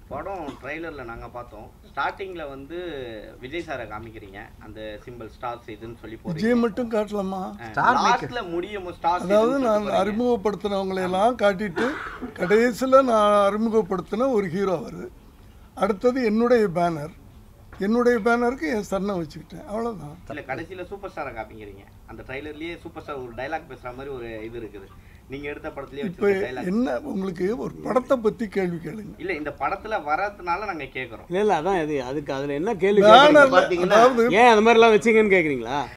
படம் ட்ரைலரில் நாங்கள் பார்த்தோம் ஸ்டார்டிங்கில் வந்து விஜய் சாரை காமிக்கிறீங்க அந்த சிம்பிள் ஸ்டார்ஸ் இதுன்னு சொல்லி விஜய் போறீங்க மட்டும் காட்டலாமா லாஸ்ட்ல முடியும் ஸ்டார்ஸ் அதாவது நான் அறிமுகப்படுத்தினவங்களை எல்லாம் காட்டிட்டு கடைசியில் நான் அறிமுகப்படுத்தின ஒரு ஹீரோ அவர் அடுத்தது என்னுடைய பேனர் என்னுடைய பேனருக்கு என் சன்னை வச்சுக்கிட்டேன் அவ்வளோதான் இல்ல கடைசியில சூப்பர் ஸ்டாரை காமிக்கிறீங்க அந்த ட்ரைலர்லயே சூப்பர் ஸ்டார் ஒரு டைலாக் பேசுற மாதிரி ஒரு இது இருக்குது நீங்க எடுத்த படத்துலயே இப்போ வச்சிருக்க டைலாக் என்ன உங்களுக்கு ஒரு படத்தை பற்றி கேள்வி கேளுங்க இல்ல இந்த படத்துல வரதுனால நாங்க கேக்குறோம் இல்ல இல்ல அதான் அது அதுக்கு அதுல என்ன கேள்வி பேனர் கேக்குறீங்க? பாத்தீங்கன்னா- அதாவது ஏன் அந்த மாதிரி எல்லாம் வச்சீங்கன்னு கேக்குறீங்களா